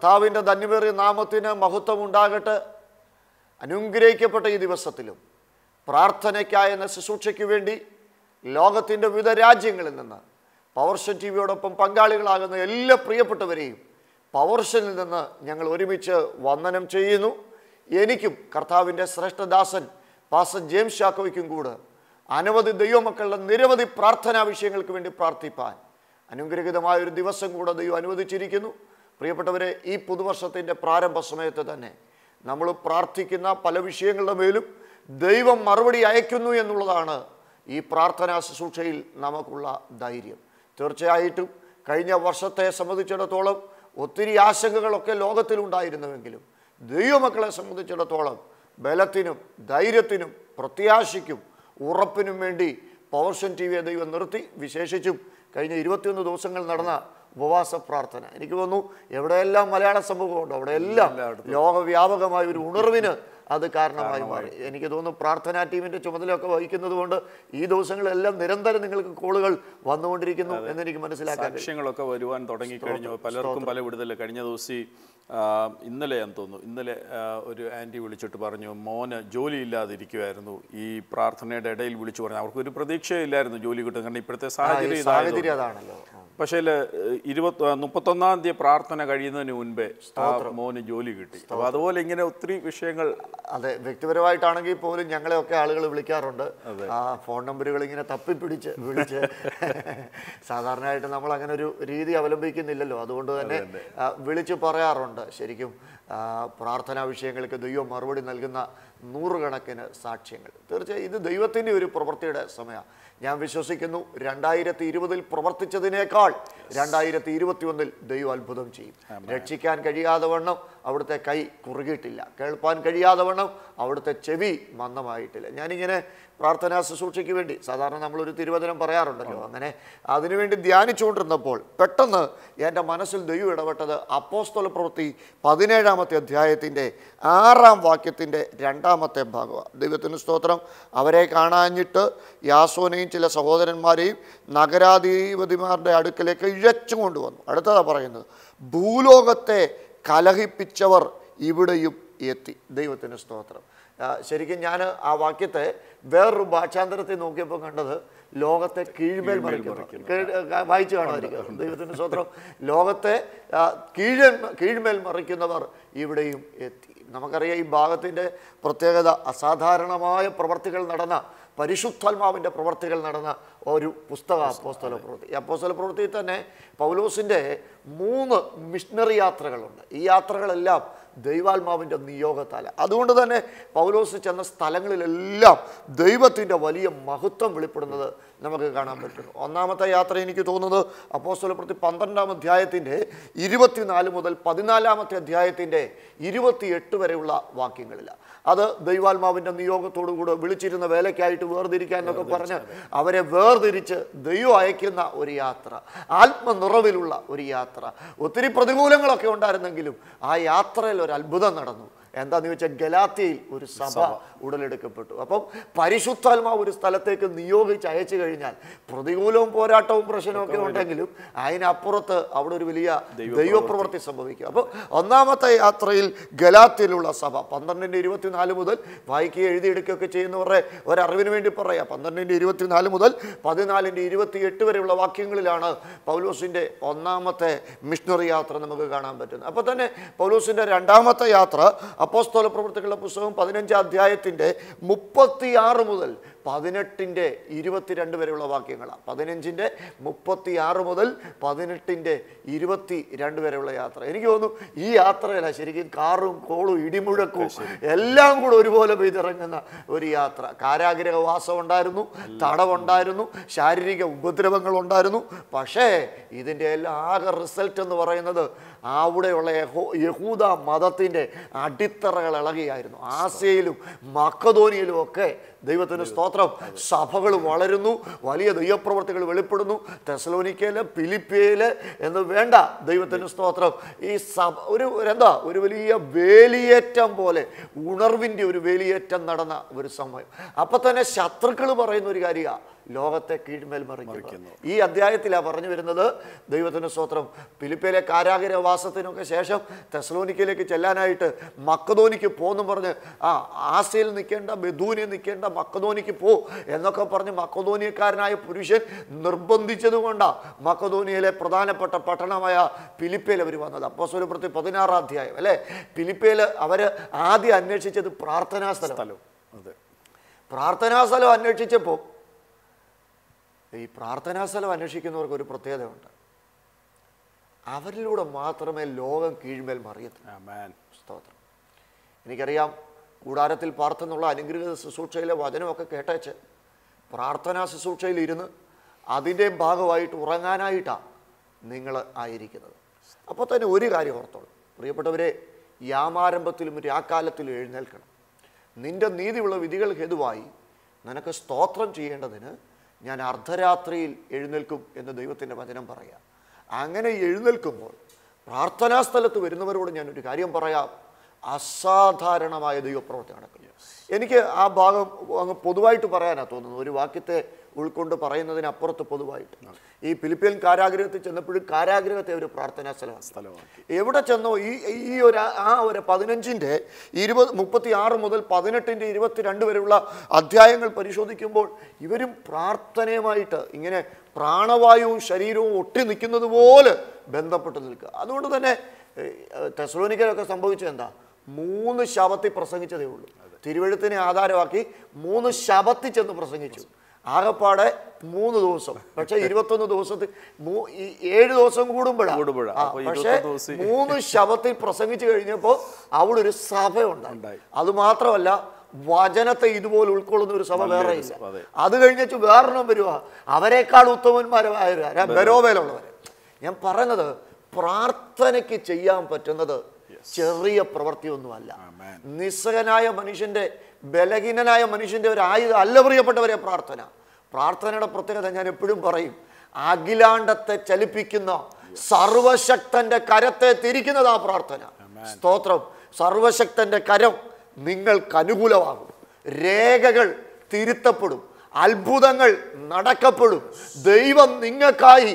കർത്താവിൻ്റെ ധന്യമേറിയ നാമത്തിന് മഹത്വം ഉണ്ടാകട്ടെ അനുഗ്രഹിക്കപ്പെട്ട ഈ ദിവസത്തിലും പ്രാർത്ഥനയ്ക്കായ എന്ന ശുശ്രൂഷയ്ക്ക് വേണ്ടി ലോകത്തിൻ്റെ വിവിധ രാജ്യങ്ങളിൽ നിന്ന് പവർഷൻ ടി വിയോടൊപ്പം പങ്കാളികളാകുന്ന എല്ലാ പ്രിയപ്പെട്ടവരെയും പവർഷനിൽ നിന്ന് ഞങ്ങൾ ഒരുമിച്ച് വന്ദനം ചെയ്യുന്നു എനിക്കും കർത്താവിൻ്റെ ശ്രേഷ്ഠദാസൻ പാസ ജെയിംസ് ഷാക്കോയ്ക്കും കൂടെ അനവധി ദൈവമക്കളുടെ നിരവധി പ്രാർത്ഥനാ വിഷയങ്ങൾക്ക് വേണ്ടി പ്രാർത്ഥിപ്പാൻ അനുഗ്രഹിതമായ ഒരു ദിവസം കൂടെ ദൈവം അനുവദിച്ചിരിക്കുന്നു പ്രിയപ്പെട്ടവരെ ഈ പുതുവർഷത്തിൻ്റെ പ്രാരംഭ സമയത്ത് തന്നെ നമ്മൾ പ്രാർത്ഥിക്കുന്ന പല വിഷയങ്ങളുടെ മേലും ദൈവം മറുപടി അയക്കുന്നു എന്നുള്ളതാണ് ഈ പ്രാർത്ഥനാ ശുശ്രൂഷയിൽ നമുക്കുള്ള ധൈര്യം തീർച്ചയായിട്ടും കഴിഞ്ഞ വർഷത്തെ സംബന്ധിച്ചിടത്തോളം ഒത്തിരി ആശങ്കകളൊക്കെ ലോകത്തിലുണ്ടായിരുന്നുവെങ്കിലും ദൈവമക്കളെ സംബന്ധിച്ചിടത്തോളം ബലത്തിനും ധൈര്യത്തിനും പ്രത്യാശയ്ക്കും ഉറപ്പിനും വേണ്ടി പവർഷൻ ടി വിയെ ദൈവം നിർത്തി വിശേഷിച്ചും കഴിഞ്ഞ ഇരുപത്തിയൊന്ന് ദിവസങ്ങൾ നടന്ന ഉപവാസ പ്രാർത്ഥന എനിക്ക് തോന്നുന്നു എവിടെയെല്ലാം മലയാള സമൂഹമുണ്ടോ അവിടെയെല്ലാം ലോകവ്യാപകമായ ഒരു ഉണർവിന് അത് കാരണമായി മാറി എനിക്ക് തോന്നുന്നു പ്രാർത്ഥനാ ടീമിന്റെ ചുമതലയൊക്കെ വഹിക്കുന്നത് കൊണ്ട് ഈ ദിവസങ്ങളെല്ലാം നിരന്തരം നിങ്ങൾക്ക് കോളുകൾ വന്നുകൊണ്ടിരിക്കുന്നു എന്നെനിക്ക് മനസ്സിലാക്കാൻ കഴിയും. സാക്ഷ്യങ്ങളൊക്കെ വരുവാൻ തുടങ്ങിക്കഴിഞ്ഞു പലർക്കും പല വിടുതല കഴിഞ്ഞ ദിവസം ഈ, ആ, ഇന്നലെ എന്ന് തോന്നുന്നു ഇന്നലെ ആ, ഒരു ആൻറ്റി വിളിച്ചിട്ട് പറഞ്ഞു മോന് ജോലി ഇല്ലാതിരിക്കുമായിരുന്നു ഈ പ്രാർത്ഥനയുടെ ഇടയിൽ വിളിച്ചു പറഞ്ഞു അവർക്ക് ഒരു പ്രതീക്ഷയില്ലായിരുന്നു ജോലി കിട്ടും കാരണം ഇപ്പോഴത്തെ ആ, ഈ സാഹചര്യം ഇതായതുകൊണ്ട്. സാഹചര്യം അതാണല്ലോ ആ. പക്ഷേ ഇരുപത്തി മുപ്പത്തൊന്നാം തീയതി പ്രാർത്ഥന കഴിയുന്നതിന് മുൻപേ ആ മോന് ജോലി കിട്ടി അപ്പോൾ അതുപോലെ ഇങ്ങനെ ഒത്തിരി വിഷയങ്ങൾ അതെ വ്യക്തിപരമായിട്ടാണെങ്കിൽ പോലും ഞങ്ങളെയൊക്കെ ആളുകൾ വിളിക്കാറുണ്ട് ആ ഫോൺ നമ്പറുകൾ ഇങ്ങനെ തപ്പിപ്പിടിച്ച് വിളിച്ച് സാധാരണയായിട്ട് നമ്മൾ അങ്ങനെ ഒരു രീതി അവലംബിക്കുന്നില്ലല്ലോ അതുകൊണ്ട് തന്നെ ആ, വിളിച്ച് പറയാറുണ്ട് ശരിക്കും ആ, പ്രാർത്ഥനാ വിഷയങ്ങൾക്ക് ദൈവം മറുപടി നൽകുന്ന നൂറുകണക്കിന് സാക്ഷ്യങ്ങൾ തീർച്ചയായും ഇത് ദൈവത്തിൻ്റെ ഒരു പ്രവൃത്തിയുടെ സമയമാണ് ഞാൻ വിശ്വസിക്കുന്നു രണ്ടായിരത്തി ഇരുപതിൽ പ്രവർത്തിച്ചതിനേക്കാൾ രണ്ടായിരത്തി ഇരുപത്തി ഒന്നിൽ ദൈവം അത്ഭുതം ചെയ്യും രക്ഷിക്കാൻ കഴിയാതെ വണ്ണം അവിടുത്തെ കൈ കുറുകിയിട്ടില്ല കേൾപ്പാൻ കഴിയാതെ വണ്ണം അവിടുത്തെ ചെവി മന്ദമായിട്ടില്ല ഞാനിങ്ങനെ പ്രാർത്ഥനാ ശുശ്രൂഷയ്ക്ക് വേണ്ടി സാധാരണ നമ്മളൊരു തിരുവചനം പറയാറുണ്ടല്ലോ അങ്ങനെ അതിനുവേണ്ടി ധ്യാനിച്ചുകൊണ്ടിരുന്നപ്പോൾ പെട്ടെന്ന് എൻ്റെ മനസ്സിൽ ദൈവം ഇടപെട്ടത് അപ്പോസ്തല പ്രവൃത്തി പതിനേഴാമത്തെ അധ്യായത്തിൻ്റെ ആറാം വാക്യത്തിൻ്റെ രണ്ടാമത്തെ ഭാഗമാണ് ദൈവത്തിന് സ്തോത്രം അവരെ കാണാഞ്ഞിട്ട് യാസോനെയും ചില സഹോദരന്മാരെയും നഗരാധിപതിമാരുടെ അടുക്കലേക്ക് ഇഴച്ചു കൊണ്ടുവന്നു അടുത്തതാ പറയുന്നത് ഭൂലോകത്തെ കലഹിപ്പിച്ചവർ ഇവിടെയും എത്തി ദൈവത്തിന് സ്തോത്രം ആ, ശരിക്കും ഞാൻ ആ വാക്യത്തെ വേറൊരു ഭാഷാന്തരത്തിൽ നോക്കിയപ്പോൾ കണ്ടത് ലോകത്തെ കീഴ്മേൽ മറിക്കുന്നു കീഴ്- ആ, വായിച്ചു കാണുമായിരിക്കും ദൈവത്തിന് സ്തോത്രം ലോകത്തെ ആ, കീഴ് കീഴ്മേൽ മറിക്കുന്നവർ ഇവിടെയും എത്തി നമുക്കറിയാം ഈ ഭാഗത്തിൻ്റെ പ്രത്യേകത അസാധാരണമായ പ്രവർത്തികൾ നടന്ന പരിശുദ്ധാത്മാവിൻ്റെ പ്രവർത്തികൾ നടന്ന ഒരു പുസ്തക അപ്പോസ്തല പ്രവൃത്തി ഈ അപ്പോസ്തല പ്രവൃത്തിയിൽ തന്നെ പൗലോസിൻ്റെ മൂന്ന് മിഷണറി യാത്രകളുണ്ട് ഈ യാത്രകളെല്ലാം ദൈവാത്മാവിൻ്റെ നിയോഗത്താല അതുകൊണ്ട് തന്നെ പൗലോസ് ചെന്ന സ്ഥലങ്ങളിലെല്ലാം ദൈവത്തിൻ്റെ വലിയ മഹത്വം വെളിപ്പെടുന്നത് നമുക്ക് കാണാൻ പറ്റുന്നു ഒന്നാമത്തെ യാത്ര എനിക്ക് തോന്നുന്നത് അപ്പോസ്തല പ്രവൃത്തി പന്ത്രണ്ടാം അധ്യായത്തിൻ്റെ ഇരുപത്തിനാല് മുതൽ പതിനാലാമത്തെ അധ്യായത്തിൻ്റെ ഇരുപത്തിയെട്ട് വരെയുള്ള വാക്യങ്ങളിലാണ് അത് ദൈവാത്മാവിൻ്റെ നിയോഗത്തോടു കൂടെ വിളിച്ചിരുന്ന വേലയ്ക്കായിട്ട് വേർതിരിക്കാൻ എന്നൊക്കെ പറഞ്ഞ് അവരെ വേർതിരിച്ച് ദൈവം അയക്കുന്ന ഒരു യാത്ര ആത്മനിറവിലുള്ള ഒരു യാത്ര ഒത്തിരി പ്രതികൂലങ്ങളൊക്കെ ഉണ്ടായിരുന്നെങ്കിലും ആ യാത്രയിൽ ഒരു അത്ഭുതം നടന്നു എന്താന്ന് ചോദിച്ചാൽ ഗലാത്തിയിൽ ഒരു സഭ ഉടലെടുക്കപ്പെട്ടു അപ്പം പരിശുദ്ധാത്മാവ് ഒരു സ്ഥലത്തേക്ക് നിയോഗിച്ച് അയച്ചു കഴിഞ്ഞാൽ പ്രതികൂലവും പോരാട്ടവും പ്രശ്നവും ഒക്കെ ഉണ്ടെങ്കിലും അതിനപ്പുറത്ത് അവിടെ ഒരു വലിയ ദൈവപ്രവൃത്തി സംഭവിക്കും അപ്പോൾ ഒന്നാമത്തെ യാത്രയിൽ ഗലാത്തിയിലുള്ള സഭ പന്ത്രണ്ടിൻ്റെ ഇരുപത്തിനാല് മുതൽ വായിക്കുകയും എഴുതിയെടുക്കുകയൊക്കെ ചെയ്യുന്നവരുടെ ഒരറിവിന് വേണ്ടി പറയാം പന്ത്രണ്ടിൻ്റെ ഇരുപത്തിനാല് മുതൽ പതിനാലിൻ്റെ ഇരുപത്തിയെട്ട് വരെയുള്ള വാക്യങ്ങളിലാണ് പൗലോസിൻ്റെ ഒന്നാമത്തെ മിഷണറി യാത്ര നമുക്ക് കാണാൻ പറ്റുന്നത് അപ്പോൾ തന്നെ പൗലോസിൻ്റെ രണ്ടാമത്തെ യാത്ര അപ്പോസ്തോല പ്രവൃത്തികളുടെ പുസ്തകം പതിനഞ്ചാം അധ്യായത്തിൻ്റെ മുപ്പത്തിയാറ് മുതൽ പതിനെട്ടിൻ്റെ ഇരുപത്തിരണ്ട് വരെയുള്ള വാക്യങ്ങളാണ് പതിനഞ്ചിൻ്റെ മുപ്പത്തിയാറ് മുതൽ പതിനെട്ടിൻ്റെ ഇരുപത്തി രണ്ട് വരെയുള്ള യാത്ര എനിക്ക് തോന്നുന്നു ഈ യാത്രയല്ല ശരിക്കും കാറും കോളും ഇടിമുഴക്കും എല്ലാം കൂടെ ഒരുപോലെ പെയ്തിറങ്ങുന്ന ഒരു യാത്ര കാരാഗ്രഹവാസം ഉണ്ടായിരുന്നു തടവുണ്ടായിരുന്നു ശാരീരിക ഉപദ്രവങ്ങൾ ഉണ്ടായിരുന്നു പക്ഷേ ഇതിൻ്റെ എല്ലാം ആകെ റിസൾട്ട് എന്ന് പറയുന്നത് അവിടെയുള്ള യഹോ യഹൂദ മതത്തിൻ്റെ അടിത്തറകൾ ഇളകിയായിരുന്നു ആസിയയിലും മക്കധോനിയിലും ഒക്കെ ദൈവത്തിന് സ്തോത്രം സഭകൾ വളരുന്നു വലിയ ദൈവപ്രവർത്തികൾ വെളിപ്പെടുന്നു തെസലോനിക്കയില് ഫിലിപ്പിയയില് എന്ന് വേണ്ട ദൈവത്തിന് സ്തോത്രം ഈ സഭ ഒരു ഒരു എന്താ ഒരു വലിയ വേലിയേറ്റം പോലെ ഉണർവിൻ്റെ ഒരു വേലിയേറ്റം നടന്ന ഒരു സമയം അപ്പം തന്നെ ശത്രുക്കൾ പറയുന്ന ഒരു കാര്യമാണ് ലോകത്തെ കീഴ്മേൽ മറിക്കുന്നു ഈ അധ്യായത്തിലാണ് പറഞ്ഞു വരുന്നത് ദൈവത്തിന് സ്തോത്രം ഫിലിപ്പയിലെ കാരാഗ്രഹവാസത്തിനൊക്കെ ശേഷം തെസ്ലോനിക്കയിലേക്ക് ചെല്ലാനായിട്ട് മക്കതോനിക്ക് പോന്നും പറഞ്ഞ് ആ ആസയിൽ നിൽക്കേണ്ട ബദൂനിൽ നിൽക്കേണ്ട മക്കതോനിക്ക് പോ എന്നൊക്കെ പറഞ്ഞ് മക്കതോനിയക്കാരനായ പുരുഷൻ നിർബന്ധിച്ചത് കൊണ്ടാണ് മക്കതോനിയയിലെ പ്രധാനപ്പെട്ട പട്ടണമായ ഫിലിപ്പയിൽ അവർ വന്നത് അപ്പോസ്വല പ്രതി പതിനാറാം അധ്യായം അല്ലേ ഫിലിപ്പയിൽ അവർ ആദ്യം അന്വേഷിച്ചത് പ്രാർത്ഥനാ സ്ഥലം സ്ഥലം അതെ പ്രാർത്ഥനാ സ്ഥലം അന്വേഷിച്ചപ്പോൾ ഈ പ്രാർത്ഥനാ സ്ഥലം അന്വേഷിക്കുന്നവർക്ക് ഒരു പ്രത്യേകതയുണ്ട് അവരിലൂടെ മാത്രമേ ലോകം കീഴ്മേൽ മറിയത്തുള്ളൂ ആമേൻ സ്തോത്രം എനിക്കറിയാം കൂടാരത്തിൽ പാർത്തെന്നുള്ള അനുഗ്രഹീത ശുശ്രൂഷയിലെ വചനമൊക്കെ കേട്ടേച്ച് പ്രാർത്ഥനാ ശുശ്രൂഷയിൽ ഇരുന്ന് അതിൻ്റെ ഭാഗമായിട്ട് ഉറങ്ങാനായിട്ടാണ് നിങ്ങൾ ആയിരിക്കുന്നത് അപ്പോൾ തന്നെ ഒരു കാര്യം ഓർത്തോളൂ പ്രിയപ്പെട്ടവരെ യാമാരംഭത്തിലും രാക്കാലത്തിലും എഴുന്നേൽക്കണം നിന്റെ നീതിയുള്ള വിധികൾ ഹേതുവായി നിനക്ക് സ്തോത്രം ചെയ്യേണ്ടതിന് ഞാൻ അർദ്ധരാത്രിയിൽ എഴുന്നേൽക്കും എന്ന് ദൈവത്തിൻ്റെ വചനം പറയാം അങ്ങനെ എഴുന്നേൽക്കുമ്പോൾ പ്രാർത്ഥനാ സ്ഥലത്ത് വരുന്നവരോട് ഞാൻ ഒരു കാര്യം പറയാം അസാധാരണമായ ദൈവപ്രവർത്തി നടക്കും എനിക്ക് ആ ഭാഗം അങ്ങ് പൊതുവായിട്ട് പറയാനാണ് തോന്നുന്നത് ഒരു വാക്യത്തെ ഉൾക്കൊണ്ട് പറയുന്നതിനപ്പുറത്ത് പൊതുവായിട്ട് ഈ ഫിലിപ്പിയൻ കാരാഗ്രഹത്തിൽ ചെന്നപ്പോഴും കാരാഗ്രഹത്തെ ഒരു പ്രാർത്ഥനാ സ്ഥലമാണ് സ്ഥലമാക്കി എവിടെ ചെന്നോ ഈ ഈ ഒരു ആ ഒരു പതിനഞ്ചിൻ്റെ ഇരുപത് മുപ്പത്തി ആറ് മുതൽ പതിനെട്ടിൻ്റെ ഇരുപത്തിരണ്ട് വരെയുള്ള അധ്യായങ്ങൾ പരിശോധിക്കുമ്പോൾ ഇവരും പ്രാർത്ഥനയുമായിട്ട് ഇങ്ങനെ പ്രാണവായുവും ശരീരവും ഒട്ടി നിൽക്കുന്നത് പോലെ ബന്ധപ്പെട്ട് നിൽക്കുക അതുകൊണ്ട് തന്നെ ടെസ്ലോനിക്കലൊക്കെ സംഭവിച്ചത് എന്താ മൂന്ന് ശവത്തിൽ പ്രസംഗിച്ചതേ ഉള്ളൂ തിരുവഴുത്തിനെ ആധാരമാക്കി മൂന്ന് ശവത്തിൽ ചെന്ന് പ്രസംഗിച്ചു ആകപ്പാടെ മൂന്ന് ദിവസം പക്ഷേ ഇരുപത്തൊന്ന് ദിവസത്തിൽ മൂ- ഈ ഏഴ് ദിവസം കൂടുമ്പോഴാണ് കൂടുമ്പോഴാ. ആ, അപ്പൊ പക്ഷേ ഇരുപത്തൊന്ന് ദിവസം മൂന്ന് ശവത്തിൽ പ്രസംഗിച്ചു കഴിഞ്ഞപ്പോൾ അവിടെ ഒരു സഭ ഉണ്ടായി ഉണ്ടായി. അത് മാത്രമല്ല വചനത്തെ ഇതുപോലെ ഉൾക്കൊള്ളുന്ന ഒരു സഭ വേറെ ഇല്ല അതെ. അത് കഴിഞ്ഞിട്ട് വേറൊന്നും വരുക അവരെക്കാൾ ഉത്തമന്മാരായ ബരോബേലുള്ളവർ ഞാൻ പറഞ്ഞത് പ്രാർത്ഥനയ്ക്ക് ചെയ്യാൻ പറ്റുന്നത് ചെറിയ പ്രവൃത്തിയൊന്നുമല്ല ആമേൻ. നിസ്സഹനായ മനുഷ്യന്റെ ബലഹീനനായ മനുഷ്യന്റെ ഒരു ആയുധം അല്ല പ്രിയപ്പെട്ടവരെ പ്രാർത്ഥന പ്രാർത്ഥനയുടെ പ്രത്യേകത ഞാൻ എപ്പോഴും പറയും അഖിലാണ്ടത്തെ ചലിപ്പിക്കുന്ന സർവശക്തന്റെ കരത്തെ തിരിക്കുന്നതാ പ്രാർത്ഥന സ്തോത്രം സർവശക്തന്റെ കരം നിങ്ങൾക്ക് അനുകൂലമാകും രേഖകൾ തിരുത്തപ്പെടും അത്ഭുതങ്ങൾ നടക്കപ്പെടും ദൈവം നിങ്ങൾക്കായി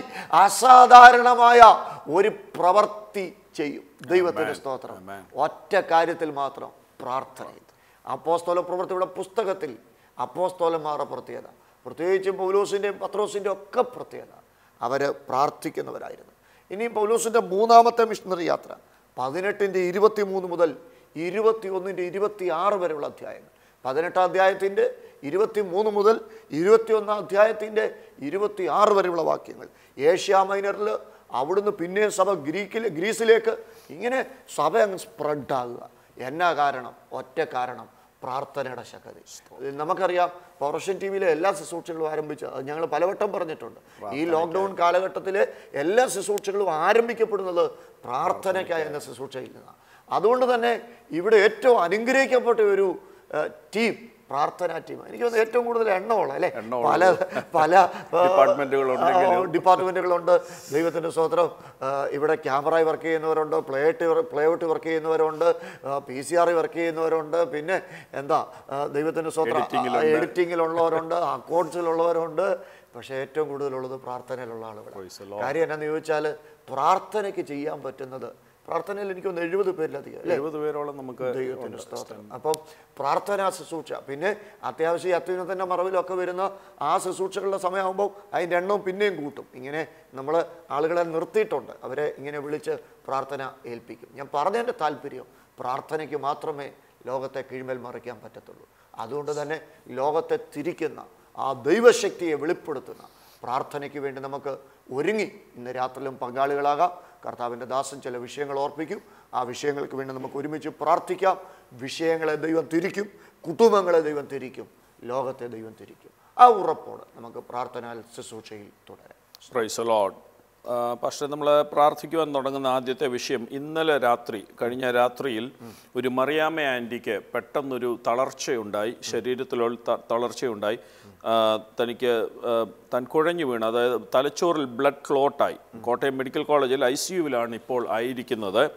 അസാധാരണമായ ഒരു പ്രവൃത്തി ചെയ്യും ദൈവത്തിന്റെ സ്തോത്രം Amen. ഒറ്റ കാര്യത്തിൽ മാത്രം പ്രാർത്ഥന അപ്പോസ്തോല പ്രവൃത്തിയുടെ പുസ്തകത്തിൽ അപ്പോസ്തോലന്മാരുടെ പ്രത്യേകത പ്രത്യേകിച്ചും പൗലോസിൻ്റെയും പത്രോസിൻ്റെ ഒക്കെ പ്രത്യേകത അവർ പ്രാർത്ഥിക്കുന്നവരായിരുന്നു ഇനി പൗലോസിൻ്റെ മൂന്നാമത്തെ മിഷണറി യാത്ര പതിനെട്ടിൻ്റെ ഇരുപത്തി മൂന്ന് മുതൽ ഇരുപത്തി ഒന്നിൻ്റെ ഇരുപത്തി ആറ് വരെയുള്ള അധ്യായങ്ങൾ പതിനെട്ടാം അധ്യായത്തിൻ്റെ ഇരുപത്തി മൂന്ന് മുതൽ ഇരുപത്തിയൊന്നാം അധ്യായത്തിൻ്റെ ഇരുപത്തി ആറ് വരെയുള്ള വാക്യങ്ങൾ ഏഷ്യ മൈനറിൽ അവിടുന്ന് പിന്നെയും സഭ ഗ്രീക്കിൽ ഗ്രീസിലേക്ക് ഇങ്ങനെ സഭ അങ്ങ് സ്പ്രെഡാകുക എന്നാ കാരണം ഒറ്റ കാരണം പ്രാർത്ഥനയുടെ ശക്തി ഇത് നമുക്കറിയാം പൗർഷൻ ടി വിയിലെ എല്ലാ ശുശ്രൂഷകളും ആരംഭിച്ച അത് ഞങ്ങൾ പലവട്ടം പറഞ്ഞിട്ടുണ്ട് ഈ ലോക്ക്ഡൗൺ കാലഘട്ടത്തിലെ എല്ലാ ശുശ്രൂഷകളും ആരംഭിക്കപ്പെടുന്നത് പ്രാർത്ഥനയ്ക്കായി എന്ന ശുശ്രൂഷയിൽ നിന്നാണ് അതുകൊണ്ട് തന്നെ ഇവിടെ ഏറ്റവും അനുഗ്രഹിക്കപ്പെട്ട ഒരു ടീം പ്രാർത്ഥനാ ടീം എനിക്ക് തോന്നുന്നു ഏറ്റവും കൂടുതൽ എണ്ണമുള്ള അല്ലേ പല പല ഡിപ്പാർട്ട്മെന്റുകളുണ്ടെങ്കിലും. ഡിപ്പാർട്ട്മെന്റുകളുണ്ട് ദൈവത്തിൻ്റെ സ്വത്രം ഇവിടെ ക്യാമറ വർക്ക് ചെയ്യുന്നവരുണ്ട് പ്ലേട്ട് പ്ലേഔട്ട് വർക്ക് ചെയ്യുന്നവരുണ്ട് പി സി ആർ വർക്ക് ചെയ്യുന്നവരുണ്ട് പിന്നെ എന്താ ദൈവത്തിൻ്റെ സ്വത്രം Editing-ലുണ്ട്. എഡിറ്റിങ്ങിലുള്ളവരുണ്ട് അക്കൗണ്ട്സിലുള്ളവരുണ്ട് പക്ഷേ ഏറ്റവും കൂടുതലുള്ളത് പ്രാർത്ഥനയിലുള്ള ആളുകൾ Praise the Lord. കാര്യം എന്നാന്ന് ചോദിച്ചാൽ പ്രാർത്ഥനയ്ക്ക് ചെയ്യാൻ പറ്റുന്നത് പ്രാർത്ഥനയിൽ എനിക്കൊന്ന് എഴുപത് പേരിലധികം അല്ലേ എഴുപത് പേരോളം നമുക്ക് ദൈവത്തിൻ്റെ സ്തോത്രം അപ്പം പ്രാർത്ഥനാ ശുശ്രൂഷ പിന്നെ അത്യാവശ്യം ഈ അത്യുന്നതൻ്റെ മറവിലൊക്കെ വരുന്ന ആ ശുശ്രൂഷകളുടെ സമയമാകുമ്പോൾ അതിൻ്റെ എണ്ണവും പിന്നെയും കൂട്ടും ഇങ്ങനെ നമ്മൾ ആളുകളെ നിർത്തിയിട്ടുണ്ട് അവരെ ഇങ്ങനെ വിളിച്ച് പ്രാർത്ഥന ഏൽപ്പിക്കും ഞാൻ പറഞ്ഞതിൻ്റെ താല്പര്യം പ്രാർത്ഥനയ്ക്ക് മാത്രമേ ലോകത്തെ കീഴ്മേൽ മറിക്കാൻ പറ്റത്തുള്ളൂ അതുകൊണ്ട് തന്നെ ലോകത്തെ തിരിക്കുന്ന ആ ദൈവശക്തിയെ വെളിപ്പെടുത്തുന്ന പ്രാർത്ഥനയ്ക്ക് വേണ്ടി നമുക്ക് ഒരുങ്ങി ഇന്ന് രാത്രിയിലും പങ്കാളികളാകാം കർത്താവിൻ്റെ ദാസൻ ചില വിഷയങ്ങൾ ഓർപ്പിക്കും ആ വിഷയങ്ങൾക്ക് വേണ്ടി നമുക്ക് ഒരുമിച്ച് പ്രാർത്ഥിക്കാം വിഷയങ്ങളെ ദൈവം തിരിക്കും കുടുംബങ്ങളെ ദൈവം തിരിക്കും ലോകത്തെ ദൈവം തിരിക്കും ആ ഉറപ്പോട് നമുക്ക് പ്രാർത്ഥനാ ശുശ്രൂഷയിൽ തുടരാം പ്രൈസ് ലോഡ് പക്ഷേ നമ്മൾ പ്രാർത്ഥിക്കുവാൻ തുടങ്ങുന്ന ആദ്യത്തെ വിഷയം ഇന്നലെ രാത്രി കഴിഞ്ഞ രാത്രിയിൽ ഒരു മറിയാമ്മ ആൻറ്റിക്ക് പെട്ടെന്നൊരു തളർച്ചയുണ്ടായി ശരീരത്തിലുള്ള ത- തളർച്ചയുണ്ടായി ആ, തനിക്ക് ആ, താൻ കുഴഞ്ഞു വീണ് അതായത് തലച്ചോറിൽ ബ്ലഡ് ക്ലോട്ടായി കോട്ടയം മെഡിക്കൽ കോളേജിൽ ഐ സി യുവിലാണ് ഇപ്പോൾ ആയിരിക്കുന്നത്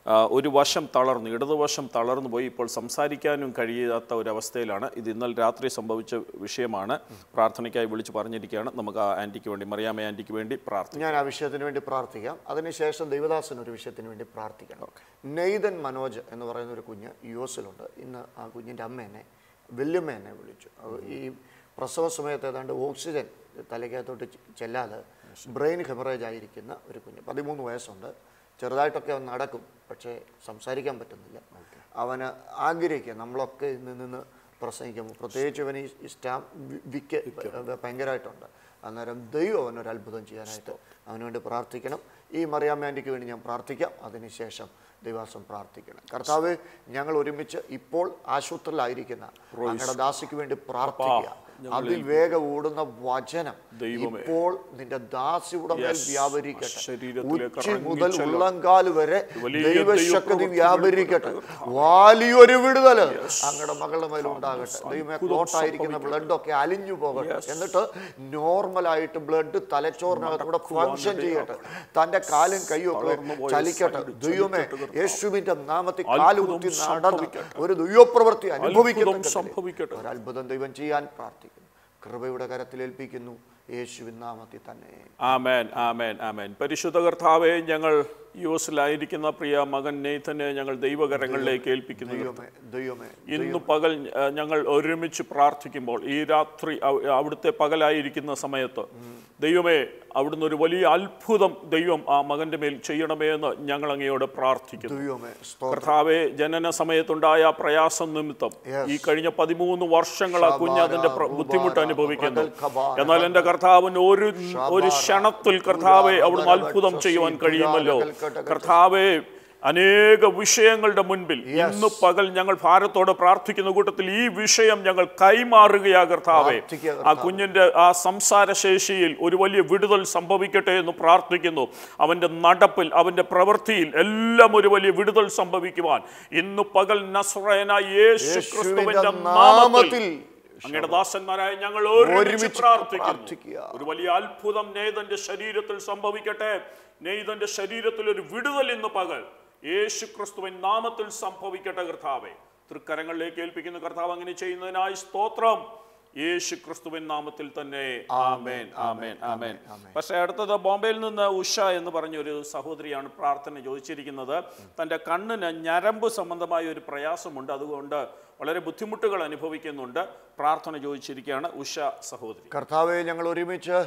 ആ, ഒരു വശം തളർന്നു ഇടതുവശം തളർന്നു പോയി ഇപ്പോൾ സംസാരിക്കാനും കഴിയാത്ത ഒരവസ്ഥയിലാണ് ഇത് ഇന്നലെ രാത്രി സംഭവിച്ച വിഷയമാണ് പ്രാർത്ഥനയ്ക്കായി വിളിച്ച് പറഞ്ഞിരിക്കുകയാണ് നമുക്ക് ആ ആൻറ്റിക്ക് വേണ്ടി മറിയാമ്മ ആൻറ്റിക്ക് വേണ്ടി പ്രാർത്ഥിക്കാം ഞാൻ ആ വിഷയത്തിന് വേണ്ടി പ്രാർത്ഥിക്കാം അതിനുശേഷം ദൈവദാസൻ ഒരു വിഷയത്തിന് വേണ്ടി പ്രാർത്ഥിക്കണം നെയ്തൻ മനോജ് എന്ന് പറയുന്ന ഒരു കുഞ്ഞ് യു എസിലുണ്ട് ഇന്ന് ആ കുഞ്ഞിൻ്റെ അമ്മ എന്നെ വല്യമ്മ എന്നെ വിളിച്ചു അത് ഈ പ്രസവ സമയത്ത് ഏതാണ്ട് ഓക്സിജൻ തലയ്ക്കകത്തോട്ട് ചെ- ചെല്ലാതെ ബ്രെയിൻ ഹെമറേജ് ആയിരിക്കുന്ന ഒരു കുഞ്ഞ് പതിമൂന്ന് വയസ്സുണ്ട് ചെറുതായിട്ടൊക്കെ അവൻ നടക്കും പക്ഷേ സംസാരിക്കാൻ പറ്റുന്നില്ല അവന് ആഗ്രഹിക്കുക നമ്മളൊക്കെ ഇന്ന് നിന്ന് പ്രസംഗിക്കുമ്പോൾ പ്രത്യേകിച്ച് ഇവന് ഈ സ്റ്റാം വിക്ക് ഭയങ്കരമായിട്ടുണ്ട് അന്നേരം ദൈവം അവനൊരു അത്ഭുതം ചെയ്യാനായിട്ട് അവന് വേണ്ടി പ്രാർത്ഥിക്കണം ഈ മറിയാമ്മ ആൻറ്റിക്ക് വേണ്ടി ഞാൻ പ്രാർത്ഥിക്കാം അതിനുശേഷം ദൈവാസം പ്രാർത്ഥിക്കണം കർത്താവ് ഞങ്ങൾ ഒരുമിച്ച് ഇപ്പോൾ ആശുപത്രിയിലായിരിക്കുന്ന ഞങ്ങളുടെ ദാസിക്ക് വേണ്ടി പ്രാർത്ഥിക്കുക അതിവേഗം ഓടുന്ന വചനം ദൈവമേ. ഇപ്പോൾ നിന്റെ ദാസിയുടെ മേൽ Yes. വ്യാപരിക്കട്ടെ ശരീരത്തിലേക്ക് ഉച്ചി ഇറങ്ങി മുതൽ ചെല്ലാം. ഉള്ളങ്കാൽ വരെ വലിയ ദൈവശക്തി ദൈവപ്രവൃത്തി വ്യാപരിക്കട്ടെ വലിയൊരു വിടുതല് അങ്ങയുടെ മകളുടെ മേൽ ഉണ്ടാകട്ടെ ദൈവമേ ക്ലോട്ടായിരിക്കുന്ന ബ്ലഡ് ഒക്കെ അലിഞ്ഞു പോകട്ടെ എന്നിട്ട് നോർമലായിട്ട് ബ്ലഡ് തലച്ചോറിനകത്തൂടെ ഫങ്ഷൻ ചെയ്യട്ടെ തന്റെ കാലും കൈയും ഒക്കെ തളർന്നുപോയ ചലിക്കട്ടെ സൈഡ് ദൈവമേ ചലിക്കട്ടെ യേശുവിന്റെ നാമത്തിൽ അത്ഭുതം കാലുകുത്തി നടന്ന് സംഭവിക്കട്ടെ. ഒരു ദൈവപ്രവൃത്തി അനുഭവിക്കുന്ന അത്ഭുതം സംഭവിക്കട്ടെ. ഒരു അത്ഭുതം ദൈവം ചെയ്യാൻ പ്രാർത്ഥിക്കുന്നു കൃപയുടെ കരത്തിൽ ഏൽപ്പിക്കുന്നു യേശുവിൻ നാമത്തിൽ തന്നെ ആമേൻ ആമേൻ ആമേൻ പരിശുദ്ധ കർത്താവെ ഞങ്ങൾ യു എസിലായിരിക്കുന്ന പ്രിയ മകൻ നെയ്ത്തനെ ഞങ്ങൾ ദൈവകരങ്ങളിലേക്ക് ഏൽപ്പിക്കുന്നു ദൈവമേ ദൈവമേ ഇന്ന് പകൽ ആ, ഞങ്ങൾ ഒരുമിച്ച് പ്രാർത്ഥിക്കുമ്പോൾ ഈ രാത്രി അവ- അവിടുത്തെ പകലായിരിക്കുന്ന സമയത്ത് ദൈവമേ അവിടുന്ന് ഒരു വലിയ അത്ഭുതം ദൈവം ആ മകന്റെ മേൽ ചെയ്യണമേ എന്ന് ഞങ്ങൾ അങ്ങയോട് പ്രാർത്ഥിക്കുന്നു ദൈവമേ സ്തോത്രം കർത്താവെ ജനന സമയത്തുണ്ടായ പ്രയാസം നിമിത്തം ഈ കഴിഞ്ഞ പതിമൂന്ന് വർഷങ്ങൾ ആ കുഞ്ഞ് അതിന്റെ പ്ര- ബുദ്ധിമുട്ട് അനുഭവിക്കുന്നു എന്നാൽ എന്റെ കർത്താവിന് ഒരു ഒരു ക്ഷണത്തിൽ കർത്താവെ അവിടുന്ന് അത്ഭുതം ചെയ്യുവാൻ കഴിയുമല്ലോ കർത്താവെ അനേക വിഷയങ്ങളുടെ മുൻപിൽ ഇന്ന് പകൽ ഞങ്ങൾ ഭാരത്തോടെ പ്രാർത്ഥിക്കുന്ന കൂട്ടത്തിൽ ഈ വിഷയം ഞങ്ങൾ കൈമാറുകയാ കർത്താവെ പ്രാർത്ഥിക്കുക ആ കുഞ്ഞിന്റെ ആ സംസാരശേഷിയിൽ ഒരു വലിയ വിടുതൽ സംഭവിക്കട്ടെ എന്ന് പ്രാർത്ഥിക്കുന്നു അവന്റെ നടപ്പിൽ അവന്റെ പ്രവൃത്തിയിൽ എല്ലാം ഒരു വലിയ വിടുതൽ സംഭവിക്കുവാൻ ഇന്ന് പകൽ നസ്രയന യേശു ക്രിസ്തുവിന്റെ യേശുവിന്റെ നാമത്തിൽ നാമത്തിൽ അങ്ങയുടെ ദാസന്മാരായ ഞങ്ങൾ ഒരുമിച്ച് ഒരുമിച്ച് പ്രാർത്ഥിക്കുന്നു പ്രാർത്ഥിക്കുക. ഒരു വലിയ അത്ഭുതം നെയ്തന്റെ ശരീരത്തിൽ സംഭവിക്കട്ടെ നെയ്തന്റെ ശരീരത്തിൽ ഒരു വിടുതൽ ഇന്ന് പകൽ യേശു ക്രിസ്തുവിൻ നാമത്തിൽ സംഭവിക്കട്ടെ കർത്താവെ തൃക്കരങ്ങളിലേക്ക് ഏൽപ്പിക്കുന്ന കർത്താവ് അങ്ങനെ ചെയ്യുന്നതിനായി സ്തോത്രം യേശു ക്രിസ്തുവിൻ നാമത്തിൽ തന്നെ ആമേൻ ആമേൻ ആമേൻ പക്ഷേ അടുത്തത് ബോംബെയിൽ നിന്ന് ഉഷ എന്ന് പറഞ്ഞ ഒരു സഹോദരിയാണ് പ്രാർത്ഥന ചോദിച്ചിരിക്കുന്നത് തൻ്റെ കണ്ണിന് ഞരമ്പ് സംബന്ധമായ ഒരു പ്രയാസമുണ്ട് അതുകൊണ്ട് വളരെ ബുദ്ധിമുട്ടുകൾ അനുഭവിക്കുന്നുണ്ട് പ്രാർത്ഥന ചോദിച്ചിരിക്കുകയാണ് ഉഷ സഹോദരി കർത്താവെ ഞങ്ങൾ ഒരുമിച്ച്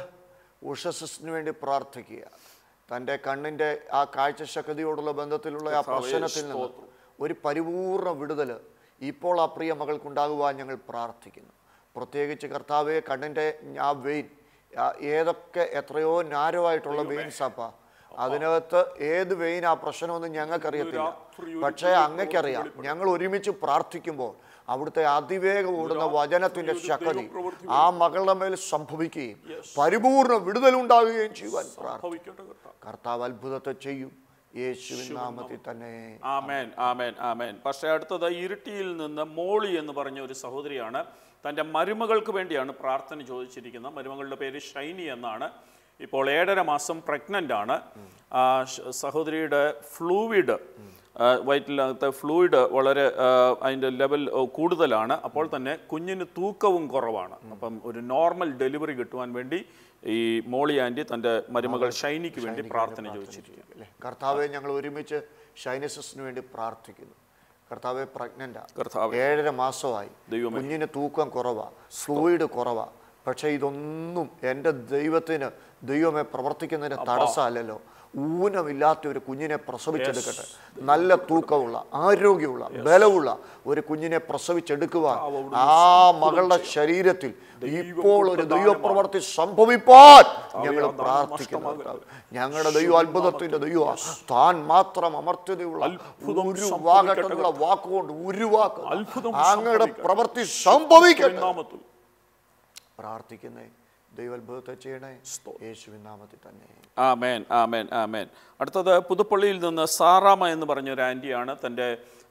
ഉഷസിന് വേണ്ടി പ്രാർത്ഥിക്കുക തൻ്റെ കണ്ണിൻ്റെ ആ കാഴ്ചശക്തിയോടുള്ള ബന്ധത്തിലുള്ള ആ പ്രശ്നത്തിൽ നിന്ന് ഒരു പരിപൂർണ വിടുതൽ ഇപ്പോൾ ആ പ്രിയ മകൾക്കുണ്ടാകുവാൻ ഞങ്ങൾ പ്രാർത്ഥിക്കുന്നു പ്രത്യേകിച്ച് കർത്താവെ കണ്ണിൻ്റെ ആ വെയിൻ ആ ഏതൊക്കെ എത്രയോ നാരമായിട്ടുള്ള വെയിൻസാപ്പ അതിനകത്ത് ഏത് വെയിൻ ആ പ്രശ്നമൊന്നും ഞങ്ങൾക്കറിയത്തില്ല പക്ഷേ അങ്ങക്കറിയാം ഞങ്ങൾ ഒരുമിച്ച് പ്രാർത്ഥിക്കുമ്പോൾ അവിടുത്തെ അതിവേഗം ഓടുന്ന വചനത്തിന്റെ ശക്തി ആ മകളുടെ മേൽ സംഭവിക്കുകയും പരിപൂർണ വിടുതലുണ്ടാകുകയും ചെയ്യുവാൻ പ്രാർത്ഥിക്കും ഭവിക്കട്ടെ കർത്താവ്. കർത്താവ് അത്ഭുതത്തെ ചെയ്യും യേശുവിൻ നാമത്തിൽ തന്നെ ആമേൻ ആമേൻ ആമേൻ പക്ഷേ അടുത്തത് ഇരിട്ടിയിൽ നിന്ന് മോളി എന്ന് പറഞ്ഞ ഒരു സഹോദരിയാണ് തൻ്റെ മരുമകൾക്ക് വേണ്ടിയാണ് പ്രാർത്ഥന ചോദിച്ചിരിക്കുന്നത് മരുമകളുടെ പേര് ഷൈനി എന്നാണ് ഇപ്പോൾ ഏഴര മാസം പ്രഗ്നൻ്റ് ആണ് ആ, ഷ- സഹോദരിയുടെ ഫ്ലൂയിഡ് വയറ്റിനകത്തെ ഫ്ലൂയിഡ് വളരെ ആ, അതിൻ്റെ ലെവൽ ആ, കൂടുതലാണ് അപ്പോൾ തന്നെ കുഞ്ഞിന് തൂക്കവും കുറവാണ് അപ്പം ഒരു നോർമൽ ഡെലിവറി കിട്ടുവാൻ വേണ്ടി ഈ മോളി ആൻറ്റി തൻ്റെ മരുമകൾ ഷൈനിക്ക് വേണ്ടി പ്രാർത്ഥന ചോദിച്ചിരിക്കുക അല്ലേ കർത്താവെ ഞങ്ങൾ ഒരുമിച്ച് ഷൈനസസിന് വേണ്ടി പ്രാർത്ഥിക്കുന്നു കർത്താവെ പ്രഗ്നൻ്റാ കർത്താവേ. ഏഴര മാസമായി ദൈവമേ. കുഞ്ഞിന് തൂക്കം കുറവാ ഫ്ലൂയിഡ് കുറവാ പക്ഷേ ഇതൊന്നും എൻ്റെ ദൈവത്തിന് ദൈവമേ പ്രവർത്തിക്കുന്നതിന് തടസ്സമല്ലല്ലോ ഊനമില്ലാത്ത ഒരു കുഞ്ഞിനെ പ്രസവിച്ചെടുക്കട്ടെ നല്ല തൂക്കമുള്ള ആരോഗ്യമുള്ള ബലമുള്ള ഒരു കുഞ്ഞിനെ പ്രസവിച്ചെടുക്കുവാൻ ആ മകളുടെ ശരീരത്തിൽ ഇപ്പോൾ ഒരു ദൈവപ്രവർത്തി സംഭവിപ്പാൻ ഞങ്ങൾ പ്രാർത്ഥിക്കുന്നു കർത്താവേ. ഞങ്ങളുടെ ദൈവം അത്ഭുതത്തിന്റെ ദൈവ താൻ മാത്രം അമർത്യതയുള്ള അത്ഭുതം ഉരുവാകട്ടെന്നുള്ള വാക്കുകൊണ്ട് ഉരുവാക്കുക അത്ഭുതം അങ്ങയുടെ സംഭവിക്കട്ടെ. പ്രവൃത്തി സംഭവിക്കട്ടെ നാമത്തിൽ പ്രാർത്ഥിക്കുന്നേ ദൈവാത്ഭുതത്തെ ചെയ്യണേ യേശുവിൻ നാമത്തിൽ തന്നെ ആമേൻ ആമേൻ ആമേൻ അടുത്തത് പുതുപ്പള്ളിയിൽ നിന്ന് സാറാമ എന്ന് പറഞ്ഞ ഒരു ആൻറ്റിയാണ് തൻ്റെ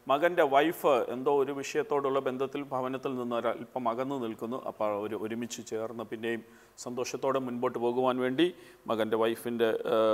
മകൻ്റെ വൈഫ് എന്തോ ഒരു വിഷയത്തോടുള്ള ബന്ധത്തിൽ ഭവനത്തിൽ നിന്ന് ഒരല്പം അകന്നു നിൽക്കുന്നു അപ്പോൾ അവർ ഒരുമിച്ച് ചേർന്ന് പിന്നെയും സന്തോഷത്തോടെ മുൻപോട്ട് പോകുവാൻ വേണ്ടി മകൻ്റെ വൈഫിൻ്റെ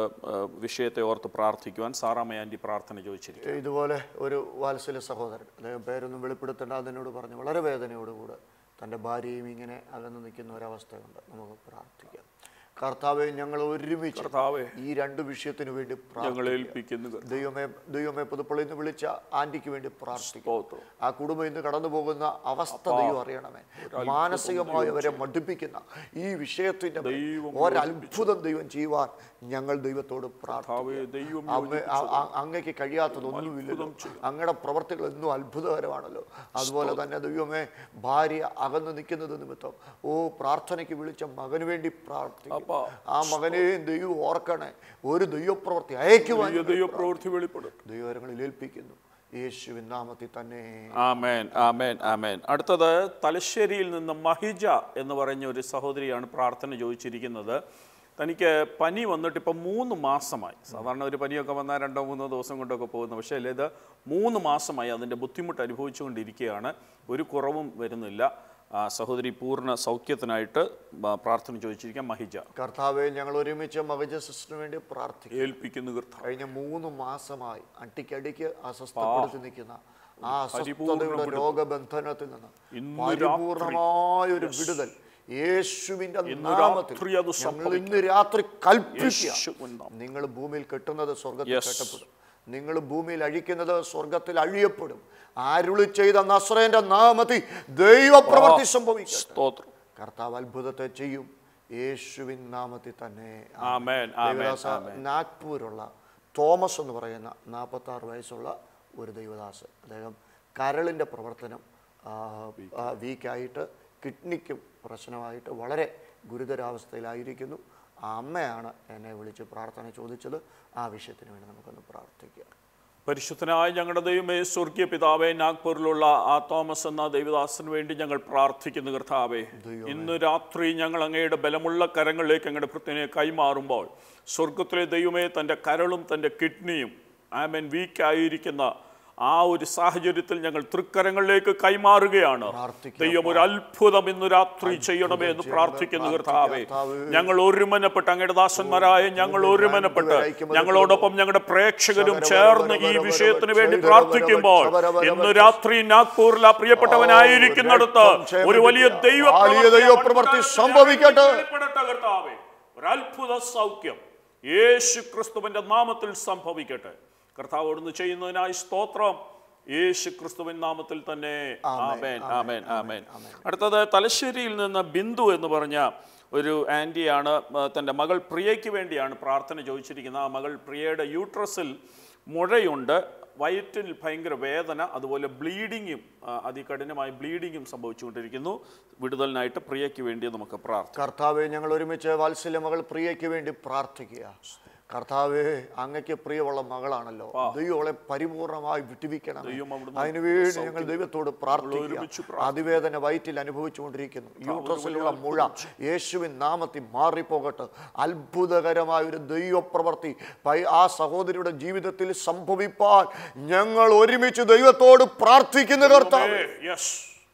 വിഷയത്തെ ഓർത്ത് പ്രാർത്ഥിക്കുവാൻ സാറാമ്മ ആൻറ്റി പ്രാർത്ഥന ചോദിച്ചിരിക്കും ഇതുപോലെ ഒരു വാത്സല്യ സഹോദരൻ അദ്ദേഹം പേരൊന്നും വെളിപ്പെടുത്തേണ്ട അതിനോട് പറഞ്ഞു വളരെ വേദനയോടുകൂടെ തൻ്റെ ഭാര്യയും ഇങ്ങനെ അകന്നു നിൽക്കുന്ന ഒരവസ്ഥയുണ്ട് നമുക്ക് പ്രാർത്ഥിക്കാം കർത്താവെ ഞങ്ങൾ ഒരുമിച്ച് കർത്താവേ ഈ രണ്ട് വിഷയത്തിന് വേണ്ടി പ്രാർത്ഥിക്കാം ഞങ്ങളെ ഏൽപ്പിക്കുന്നു കർത്താവേ. ദൈവമേ ദൈവമേ പുതുപ്പള്ളിയിൽ നിന്ന് വിളിച്ച ആന്റിക്ക് വേണ്ടി പ്രാർത്ഥിക്കും സ്തോത്രം ആ കുടുംബം ഇന്ന് കടന്നു പോകുന്ന അവസ്ഥ ദൈവം അറിയണമേ മാനസികമായി അവരെ മടുപ്പിക്കുന്ന ഈ വിഷയത്തിന്റെ മേൽ ദൈവം ഒരത്ഭുതം ദൈവം ചെയ്യുവാൻ ഞങ്ങൾ ദൈവത്തോട് പ്രാർത്ഥിക്കും കർത്താവേ ദൈവം അമ്മ അ- അ- അങ്ങയ്ക്ക് കഴിയാത്തതൊന്നുമില്ലല്ലോ അങ്ങയുടെ പ്രവർത്തികൾ എന്നും അത്ഭുതകരമാണല്ലോ അതുപോലെ തന്നെ ദൈവമേ ഭാര്യ അകന്നു നിൽക്കുന്നത് നിമിത്തം ഓ പ്രാർത്ഥനയ്ക്ക് വിളിച്ച മകന് വേണ്ടി പ്രാർത്ഥിക്കും അപ്പാ ആ മകനെയും ദൈവം ഓർക്കണേ ഒരു ദൈവപ്രവൃത്തി അയക്കുവാൻ വലിയ ദൈവപ്രവൃത്തി വെളിപ്പെടും ദൈവകരങ്ങളിൽ ഏൽപ്പിക്കുന്നു യേശുവിൻ നാമത്തിൽ തന്നെ ആമേൻ ആമേൻ ആമേൻ അടുത്തത് തലശ്ശേരിയിൽ നിന്ന് മഹിജ എന്ന് പറഞ്ഞ ഒരു സഹോദരിയാണ് പ്രാർത്ഥന ചോദിച്ചിരിക്കുന്നത് തനിക്ക് പനി വന്നിട്ട് ഇപ്പം മൂന്ന് മാസമായി സാധാരണ ഒരു പനിയൊക്കെ വന്നാൽ രണ്ടോ മൂന്നോ ദിവസം കൊണ്ടൊക്കെ പോകുന്നു പക്ഷേ അല്ലേ ഇത് മൂന്ന് മാസമായി അതിൻ്റെ ബുദ്ധിമുട്ട് അനുഭവിച്ചുകൊണ്ടിരിക്കുകയാണ് ഒരു കുറവും വരുന്നില്ല ആ സഹോദരി പൂർണ്ണ സൗഖ്യത്തിനായിട്ട് ആ, പ്രാർത്ഥന ചോദിച്ചിരിക്കാം മഹിജ കർത്താവെ ഞങ്ങൾ ഒരുമിച്ച് മകജ സിസ്റ്ററിന് വേണ്ടി പ്രാർത്ഥിക്കും ഏൽപ്പിക്കുന്നു കർത്താവ് കഴിഞ്ഞ മൂന്ന് മാസമായി അട്ടിക്കടിക്ക് അസ്വസ്ഥപ്പെടുത്തി നിൽക്കുന്ന ആ അസ്വസ്ഥതയുടെ രോഗബന്ധനത്തിൽ നിന്ന് ഇന്ന് പരിപൂർണമായ ഒരു വിടുതൽ യേശുവിന്റെ ഇന്ന് നാമത്തിൽ രാത്രി അത് ഞങ്ങൾ ഇന്ന് രാത്രി കൽപ്പിക്കുക യേശുവിൻ നാമത്തിൽ. നിങ്ങൾ ഭൂമിയിൽ കെട്ടുന്നത് സ്വർഗത്തിൽ Yes. കെട്ടപ്പെടും നിങ്ങൾ ഭൂമിയിൽ അഴിക്കുന്നത് സ്വർഗത്തിൽ അഴിയപ്പെടും ആരുളി ചെയ്ത നസ്രേന്റെ നാമത്തിൽ ദൈവപ്രവൃത്തി സംഭവിക്കും സ്തോത്രം കർത്താവ് അത്ഭുതത്തെ ചെയ്യും യേശുവിൻ നാമത്തിൽ തന്നെ ആമേൻ ആമേൻ ദൈവദാസ നാഗ്പൂരുള്ള തോമസ് എന്ന് പറയുന്ന നാൽപ്പത്തി ആറ് വയസ്സുള്ള ഒരു ദൈവദാസ് അദ്ദേഹം കരളിൻ്റെ പ്രവർത്തനം ആ, ആ, വീക്കായിട്ട് കിഡ്നിക്കും പ്രശ്നമായിട്ട് വളരെ ഗുരുതരാവസ്ഥയിലായിരിക്കുന്നു ആ അമ്മയാണ് എന്നെ വിളിച്ച് പ്രാർത്ഥന ചോദിച്ചത് ആ വിഷയത്തിന് വേണ്ടി നമുക്കൊന്ന് പ്രാർത്ഥിക്കാം പരിശുദ്ധനായ ഞങ്ങളുടെ ദൈവമേ സ്വർഗീയ പിതാവേ നാഗ്പൂരിലുള്ള ആ തോമസ് എന്ന ദൈവദാസന് വേണ്ടി ഞങ്ങൾ പ്രാർത്ഥിക്കുന്നു കർത്താവേ ഇന്ന് രാത്രി ഞങ്ങൾ അങ്ങയുടെ ബലമുള്ള കരങ്ങളിലേക്ക് അങ്ങയുടെ ഭൃത്തിനെ കൈമാറുമ്പോൾ സ്വർഗത്തിലെ ദൈവമേ തൻ്റെ കരളും തൻ്റെ കിഡ്നിയും ആമൻ വീക്കായിരിക്കുന്ന ആ ഒരു സാഹചര്യത്തിൽ ഞങ്ങൾ തൃക്കരങ്ങളിലേക്ക് കൈമാറുകയാണ് പ്രാർത്ഥിക്കാം. ദൈവം ഒരു അത്ഭുതം ഇന്ന് രാത്രി ചെയ്യണമേ എന്ന് പ്രാർത്ഥിക്കുന്നു കർത്താവേ ഞങ്ങൾ ഒരുമനപ്പെട്ട് അങ്ങയുടെ ദാസന്മാരായ ഞങ്ങൾ ഒരുമനപ്പെട്ട് ഞങ്ങളോടൊപ്പം ഞങ്ങളുടെ പ്രേക്ഷകരും ചേർന്ന് ഈ വിഷയത്തിന് വേണ്ടി പ്രാർത്ഥിക്കുമ്പോൾ ഇന്ന് രാത്രി നാഗ്പൂരിൽ ആ പ്രിയപ്പെട്ടവനായിരിക്കുന്നിടത്ത് ഒരു വലിയ ദൈവ വലിയ ദൈവപ്രവൃത്തി സംഭവിക്കട്ടെ. കർത്താവേ ഒരു അത്ഭുത സൗഖ്യം യേശു ക്രിസ്തുവിന്റെ നാമത്തിൽ സംഭവിക്കട്ടെ കർത്താവ് അവിടുന്ന് ചെയ്യുന്നതിനായി സ്തോത്രം യേശു ക്രിസ്തുവിൻ നാമത്തിൽ തന്നെ ആമേൻ ആമേൻ ആമേൻ അടുത്തത് തലശ്ശേരിയിൽ നിന്ന് ബിന്ദു എന്ന് പറഞ്ഞ ഒരു ആൻറ്റിയാണ് തൻ്റെ മകൾ പ്രിയയ്ക്ക് വേണ്ടിയാണ് പ്രാർത്ഥന ചോദിച്ചിരിക്കുന്നത് ആ മകൾ പ്രിയയുടെ യൂട്രസിൽ മുഴയുണ്ട് വയറ്റിൽ ഭയങ്കര വേദന അതുപോലെ ബ്ലീഡിങ്ങും ആ, അതികഠിനമായ ബ്ലീഡിങ്ങും സംഭവിച്ചുകൊണ്ടിരിക്കുന്നു വിടുതലിനായിട്ട് പ്രിയയ്ക്ക് വേണ്ടി നമുക്ക് പ്രാർത്ഥിക്കാം കർത്താവെ ഞങ്ങൾ ഒരുമിച്ച് വാത്സല്യ മകൾ പ്രിയയ്ക്ക് വേണ്ടി പ്രാർത്ഥിക്കുക കർത്താവെ അങ്ങയ്ക്ക് പ്രിയമുള്ള മകളാണല്ലോ ദൈവം അവളെ പരിപൂർണമായി വിട്ടുവിക്കണം ദൈവം അവിടുന്ന് അതിനുവേണ്ടി ഞങ്ങൾ ദൈവത്തോട് ഒരുമിച്ച് പ്രാർത്ഥിക്കുക അതിവേദന വയറ്റിൽ അനുഭവിച്ചുകൊണ്ടിരിക്കുന്നു യൂട്രസിലുള്ള മുഴ യേശുവിൻ നാമത്തിൽ മാറിപ്പോകട്ടെ അത്ഭുതകരമായ ഒരു ദൈവപ്രവൃത്തി പൈ- ആ സഹോദരിയുടെ ജീവിതത്തിൽ സംഭവിപ്പാൻ ഞങ്ങൾ ഒരുമിച്ച് ദൈവത്തോട് പ്രാർത്ഥിക്കുന്ന കർത്താവ് യെസ്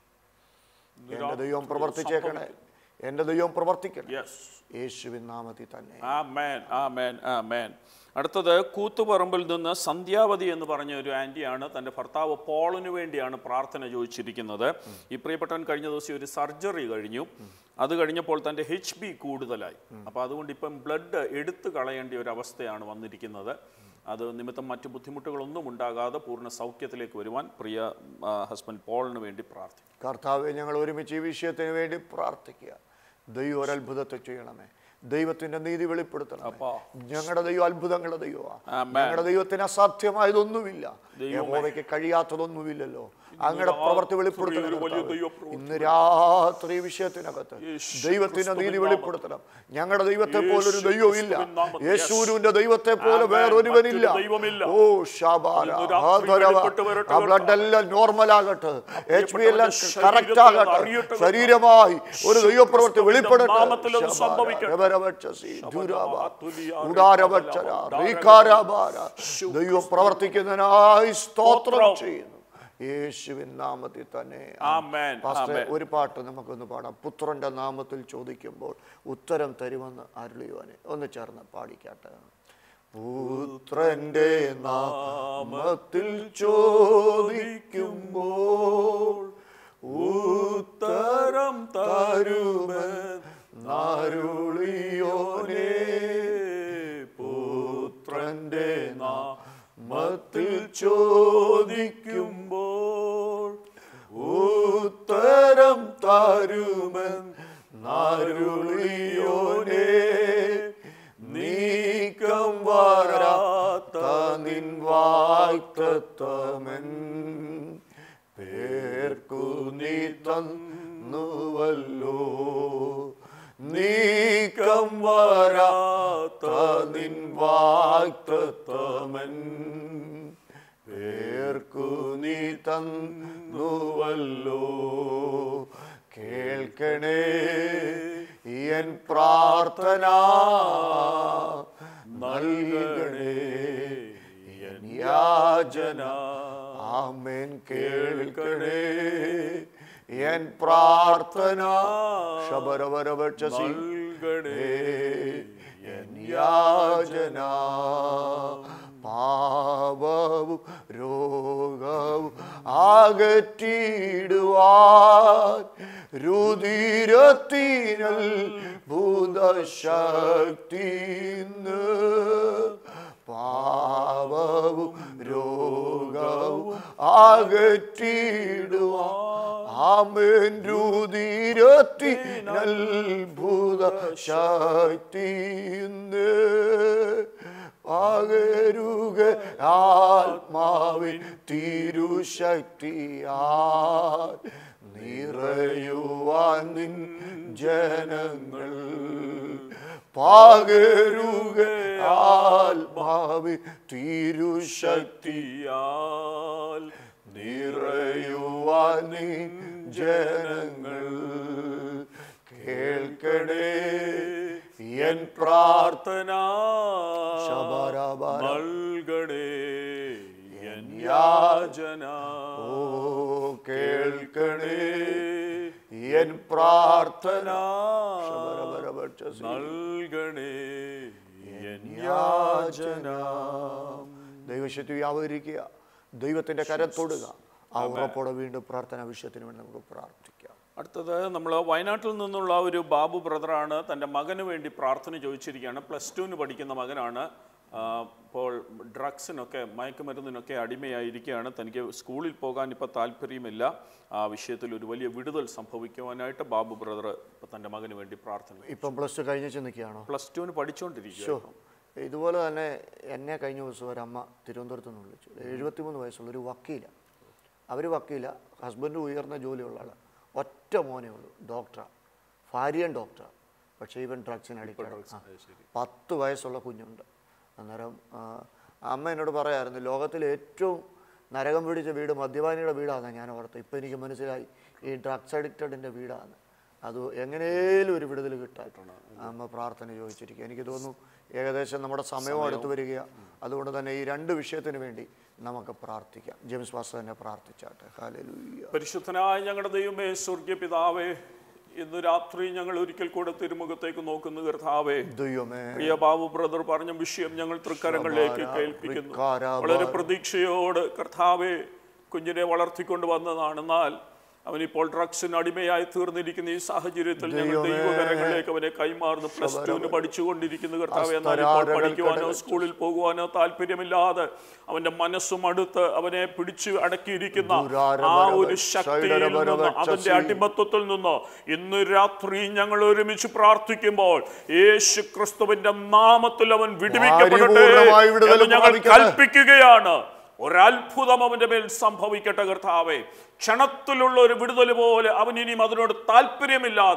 എന്റെ ദൈവം പ്രവർത്തിച്ചേക്കണേ എന്റെ ദൈവം പ്രവർത്തിക്കണം യെസ് യേശുവിൻ നാമത്തിൽ തന്നെ ആമേൻ ആമേൻ ആമേൻ അടുത്തത് കൂത്തുപറമ്പിൽ നിന്ന് സന്ധ്യാവതി എന്ന് പറഞ്ഞ ഒരു ആൻറ്റിയാണ് തൻ്റെ ഭർത്താവ് പോളിന് വേണ്ടിയാണ് പ്രാർത്ഥന ചോദിച്ചിരിക്കുന്നത് ഈ പ്രിയപ്പെട്ടവൻ കഴിഞ്ഞ ദിവസം ഒരു സർജറി കഴിഞ്ഞു അത് കഴിഞ്ഞപ്പോൾ തൻ്റെ എച്ച് ബി കൂടുതലായി അപ്പോൾ അതുകൊണ്ട് ഇപ്പം ബ്ലഡ് എടുത്തു കളയേണ്ട ഒരു അവസ്ഥയാണ് വന്നിരിക്കുന്നത് അത് നിമിത്തം മറ്റു ബുദ്ധിമുട്ടുകളൊന്നും ഉണ്ടാകാതെ പൂർണ്ണ സൗഖ്യത്തിലേക്ക് വരുവാൻ പ്രിയ ഹസ്ബൻഡ് പോളിന് വേണ്ടി പ്രാർത്ഥിക്കും കർത്താവെ ഞങ്ങൾ ഒരുമിച്ച് ഈ വിഷയത്തിന് വേണ്ടി പ്രാർത്ഥിക്കുക ദൈവം ഒരത്ഭുതത്തെ ചെയ്യണമേ ദൈവത്തിന്റെ നീതി വെളിപ്പെടുത്തണം അപ്പാ. ഞങ്ങളുടെ ദൈവം അത്ഭുതങ്ങളുടെ ദൈവമാണ് ആമേൻ. ഞങ്ങളുടെ ദൈവത്തിന് അസാധ്യമായതൊന്നുമില്ല യഹോവയ്ക്ക് കഴിയാത്തതൊന്നുമില്ല അങ്ങയുടെ പ്രവൃത്തി വെളിപ്പെടുത്തണം ഒരു വലിയ കർത്താവേ. ദൈവപ്രവൃത്തി. ഇന്ന് രാത്രി ഈ വിഷയത്തിനകത്ത് യേശു ദൈവത്തിന്റെ നീതി ക്രിസ്തുവിൻ വെളിപ്പെടുത്തണം ഞങ്ങളുടെ ദൈവത്തെ പോലൊരു യേശു ദൈവമില്ല ക്രിസ്തുവിൻ നാമത്തിൽ. യേശുവിന്റെ ദൈവത്തെ പോലെ ആമേൻ. വേറൊരുവനില്ല മറ്റൊരു ദൈവമില്ല. ഓ ഷാബാല ഇന്ന് രാത്രി വെളിപ്പെട്ട് വരട്ടെ ആ ബ്ലഡ് എല്ലാം നോർമൽ ആകട്ടെ എച്ച് ബി എല്ലാം ശരീരത്തിൽ കറക്റ്റ് അത് ആകട്ടെ അറിയട്ടെ. ശരീരമായി ഒരു ദൈവപ്രവൃത്തി ക്രിസ്തുവിന്റെ വെളിപ്പെടട്ടെ നാമത്തിൽ അത് ശബാല, സംഭവിക്കട്ടെ. രബരവക്ഷസി, ദുരാബ, തുലിയ, ഉദാരവക്ഷര, റീകാരാബാര. ദൈവം പ്രവർത്തിക്കുന്നതിനായി സ്തോത്രം ചെയ്യുന്നു യേശുവിൻ നാമത്തിൽ തന്നെ ആമേൻ പാസ്റ്റർ ഒരു പാട്ട് നമുക്കൊന്ന് പാടാം പുത്രന്റെ നാമത്തിൽ ചോദിക്കുമ്പോൾ ഉത്തരം തരുമെന്ന് അരുളിയുവാനെ ഒന്ന് ചേർന്ന് പാടിക്കാട്ടെ പുത്രന്റെ നാമത്തിൽ ചോദിക്കുമ്പോൾ ഉത്തരം തരുമെന്നരുളിയോനെ പുത്രന്റെ നാമത്തിൽ ചോദിക്കുമ്പോൾ ഉത്തരം തരുമെന്നരുളിയോനെ നീക്കം വരാത്ത നിൻ വായ്ത്തമൻ പേർക്കു നീ തന്നുവല്ലോ നീക്കം വരാത്ത നിൻ വാക്തമൻ പേർക്കു നീ തന്നുവല്ലോ കേൾക്കണേ എൻ പ്രാർത്ഥന നൽകണേ എൻ യാചന ആമേൻ കേൾക്കണേ എൻ പ്രാർത്ഥന ശബരവരവക്ഷസി നൽകണേ എൻ യാചന പാപവും രോഗവും അകറ്റിടുവാൻ രുതിരത്തിനൽ ഭൂതശക്തിന്ന് പാപവും രോഗവും അകറ്റിടുവാൻ ആമേൻ രുതിരത്തിനൽ ഭൂതശക്തിന്ന് പകരുക ആത്മാവിൻ തിരുശക്തിയാൽ നിറയുവാൻ നിൻ ജനങ്ങൾ പകരുക ആത്മാവിൻ തിരുശക്തിയാൽ നിറയുവാൻ നിൻ ജനങ്ങൾ കേൾക്കണേ എൻ പ്രാർത്ഥന പ്രാർത്ഥന ശബരബര. നൽകണേ എൻ യാചന. യാചന ഓ കേൾക്കണേ എൻ പ്രാർത്ഥന ശബരബരഭക്ഷസി. നൽകണേ എൻ യാചന ദൈവശക്തി വ്യാപരിക്കുക ദൈവത്തിന്റെ കരം തൊടുക ആ ഉറപ്പോടെ വീണ്ടും പ്രാർത്ഥന വിഷയത്തിന് വേണ്ടി നമുക്ക് പ്രാർത്ഥിക്കാം അടുത്തത് നമ്മൾ വയനാട്ടിൽ നിന്നുള്ള ഒരു ബാബു ബ്രദറാണ് തൻ്റെ മകന് വേണ്ടി പ്രാർത്ഥന ചോദിച്ചിരിക്കുകയാണ് പ്ലസ് ടുവിന് പഠിക്കുന്ന മകനാണ് ആ, ഇപ്പോൾ ഡ്രഗ്സിനൊക്കെ മയക്കുമരുന്നിനൊക്കെ അടിമയായിരിക്കുകയാണ് തനിക്ക് സ്കൂളിൽ പോകാൻ ഇപ്പോൾ താല്പര്യമില്ല ആ വിഷയത്തിൽ ഒരു വലിയ വിടുതൽ സംഭവിക്കുവാനായിട്ട് ബാബു ബ്രദർ ഇപ്പോൾ തൻ്റെ മകന് വേണ്ടി പ്രാർത്ഥന ഇപ്പം പ്ലസ് ടു കഴിഞ്ഞ് നിൽക്കുകയാണോ പ്ലസ് ടുവിന് പഠിച്ചുകൊണ്ടിരിക്കുക ഇതുപോലെ തന്നെ എന്നെ കഴിഞ്ഞ ദിവസം ഒരമ്മ തിരുവനന്തപുരത്ത് നിന്ന് വിളിച്ചു എഴുപത്തിമൂന്ന് വയസ്സുള്ള ഒരു വക്കീല അവർ വക്കീല ഹസ്ബൻഡ് ഉയർന്ന ജോലിയുള്ള ആളാണ് ഒറ്റ മോനേ ഉള്ളൂ ഡോക്ടറാണ് ഭാര്യയും ഡോക്ടറാണ് പക്ഷേ ഇവൻ ഡ്രഗ്സിന് അഡിക്റ്റാണ് പത്ത് വയസ്സുള്ള കുഞ്ഞുണ്ട് അന്നേരം ആ, അമ്മ എന്നോട് പറയായിരുന്നു ലോകത്തിലെ ഏറ്റവും നരകം പിടിച്ച വീട് മദ്യപാനിയുടെ വീടാണെന്ന് ഞാൻ ഓർത്തത് ഇപ്പം എനിക്ക് മനസ്സിലായി ഈ ഡ്രഗ്സ് അഡിക്റ്റഡിൻ്റെ വീടാണ് അത് എങ്ങനെയും ഒരു വിടുതൽ കിട്ടായിട്ടാണ് അമ്മ പ്രാർത്ഥന ചോദിച്ചിരിക്കുക എനിക്ക് തോന്നുന്നു ഏകദേശം നമ്മുടെ സമയവും അടുത്ത് വരിക അതുകൊണ്ട് തന്നെ ഈ രണ്ട് വിഷയത്തിന് വേണ്ടി നമുക്ക് പ്രാർത്ഥിക്കാം ജെയിംസ് വാസ് തന്നെ പ്രാർത്ഥിച്ചാട്ടെ ഹാലലൂയ്യ പരിശുദ്ധനായ ഞങ്ങളുടെ ദൈവമേ സ്വർഗീയ പിതാവേ ഇന്ന് രാത്രി ഞങ്ങൾ ഒരിക്കൽ കൂടെ തിരുമുഖത്തേക്ക് നോക്കുന്നു കർത്താവേ ദൈവമേ പ്രിയ ബാബു ബ്രദർ പറഞ്ഞ വിഷയം ഞങ്ങൾ തൃക്കരങ്ങളിലേക്ക് ശബാര, കേൾപ്പിക്കുന്നു വികാര, വളരെ പ്രതീക്ഷയോട് കർത്താവെ കുഞ്ഞിനെ വളർത്തിക്കൊണ്ട് വന്നതാണ് എന്നാൽ അവനിപ്പോൾ ഡ്രഗ്സിന് അടിമയായി തീർന്നിരിക്കുന്ന ഈ സാഹചര്യത്തിൽ ഞങ്ങൾ ദൈവമേ. ദൈവകരങ്ങളിലേക്ക് അവനെ കൈമാറുന്നു പ്ലസ് ടുവിന് പഠിച്ചുകൊണ്ടിരിക്കുന്ന കർത്താവെ എന്നാൽ ഇപ്പോൾ അസ്തരാരകൾ പഠിക്കുവാനോ കടൽ സ്കൂളിൽ പോകുവാനോ താല്പര്യമില്ലാതെ അവന്റെ മനസ്സും അടുത്ത് അവനെ പിടിച്ചു അടക്കിയിരിക്കുന്ന ആ ഒരു ശക്തിയിൽ നിന്ന് അവന്റെ അടിമത്വത്തിൽ നിന്ന് ഇന്ന് രാത്രി ഞങ്ങൾ ഒരുമിച്ച് പ്രാർത്ഥിക്കുമ്പോൾ യേശു ക്രിസ്തുവിന്റെ നാമത്തിൽ അവൻ വിടുവിക്കപ്പെടട്ടെ പരിപൂർണമായി വിടുതൽ എന്ന് ഞങ്ങൾ പ്രാപിക്കട്ടെ. കൽപ്പിക്കുകയാണ് ഒരത്ഭുതം അവന്റെ മേൽ സംഭവിക്കട്ടെ കർത്താവേ ക്ഷണത്തിലുള്ള ഒരു വിടുതൽ പോലെ അവൻ ഇനിയും അതിനോട് താല്പര്യമില്ലാതെ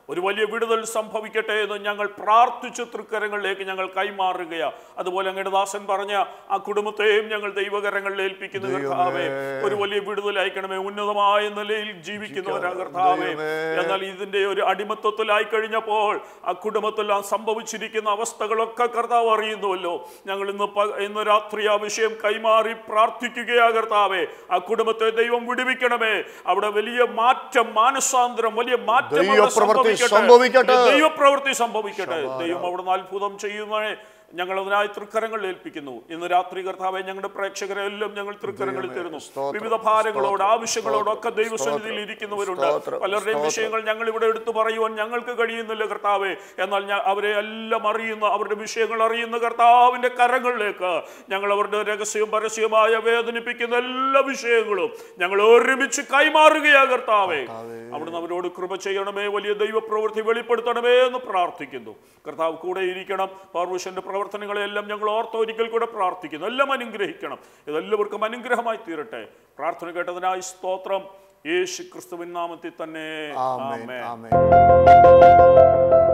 ഒരു വലിയ വിടുതൽ സംഭവിക്കട്ടെ എന്ന് ഞങ്ങൾ പ്രാർത്ഥിച്ച തൃക്കരങ്ങളിലേക്ക് ഞങ്ങൾ കൈമാറുകയാ അതുപോലെ അങ്ങയുടെ ദാസൻ പറഞ്ഞ ആ കുടുംബത്തെയും ഞങ്ങൾ ദൈവകരങ്ങളിൽ ഏൽപ്പിക്കുന്നു കർത്താവേ ഒരു വലിയ വിടുതൽ അയക്കണമേ ഉന്നതമായ നിലയിൽ ജീവിക്കുന്നവരാ കർത്താവേ എന്നാൽ ഇതിന്റെ ഒരു അടിമത്വത്തിലായി കഴിഞ്ഞപ്പോൾ ആ കുടുംബത്തിൽ ആ സംഭവിച്ചിരിക്കുന്ന അവസ്ഥകളൊക്കെ കർത്താവ് അറിയുന്നുവല്ലോ ഞങ്ങൾ ഇന്ന് പ- ഇന്ന് രാത്രി ആ വിഷയം കൈമാറി പ്രാർത്ഥിക്കുകയാ കർത്താവേ ആ കുടുംബത്തെ ദൈവം വിടുവിക്കണമേ അവിടെ വലിയ മാറ്റം മാനസാന്തരം വലിയ മാറ്റം അവിടെ ദൈവപ്രവൃത്തി സംഭവിക്കട്ടെ. സംഭവിക്കട്ടെ. ദൈവപ്രവൃത്തി സംഭവിക്കട്ടെ ദൈവം അവിടുന്ന് അത്ഭുതം ചെയ്യുന്നേ ഞങ്ങൾ അതിനായി തൃക്കരങ്ങളിൽ ഏൽപ്പിക്കുന്നു ഇന്ന് രാത്രി കർത്താവെ ഞങ്ങളുടെ പ്രേക്ഷകരെ എല്ലാം ഞങ്ങൾ തൃക്കരങ്ങളിൽ തരുന്നു സ്തോത്രം, വിവിധ ഭാരങ്ങളോട് ആവശ്യങ്ങളോടൊക്കെ ദൈവസന്നിധിയിൽ ഇരിക്കുന്നവരുണ്ട് സ്തോത്രം, പലരുടെയും വിഷയങ്ങൾ ഞങ്ങൾ ഇവിടെ എടുത്തു പറയുവാൻ ഞങ്ങൾക്ക് കഴിയുന്നില്ല കർത്താവെ എന്നാൽ ഞാൻ അവരെ എല്ലാം അറിയുന്ന അവരുടെ വിഷയങ്ങൾ അറിയുന്ന കർത്താവിന്റെ കരങ്ങളിലേക്ക് ഞങ്ങൾ അവരുടെ രഹസ്യവും പരസ്യമായ വേദനിപ്പിക്കുന്ന എല്ലാ വിഷയങ്ങളും ഞങ്ങൾ ഒരുമിച്ച് കൈമാറുകയാ കർത്താവെ അവിടുന്ന് അവരോട് കൃപ ചെയ്യണമേ വലിയ ദൈവപ്രവൃത്തി വെളിപ്പെടുത്തണമേ എന്ന് പ്രാർത്ഥിക്കുന്നു കർത്താവ് കൂടെ ഇരിക്കണം പൗർവിഷന്റെ പ്രവർത്തനങ്ങളെല്ലാം ഞങ്ങൾ ഓർത്ത് ഒരിക്കൽ കൂടെ പ്രാർത്ഥിക്കുന്നു എല്ലാം അനുഗ്രഹിക്കണം ഇതെല്ലാവർക്കും അനുഗ്രഹമായി തീരട്ടെ പ്രാർത്ഥന കേട്ടതിനായി സ്തോത്രം യേശു ക്രിസ്തുവിൻ നാമത്തിൽ തന്നെ ആമേൻ ആമേൻ ആമേൻ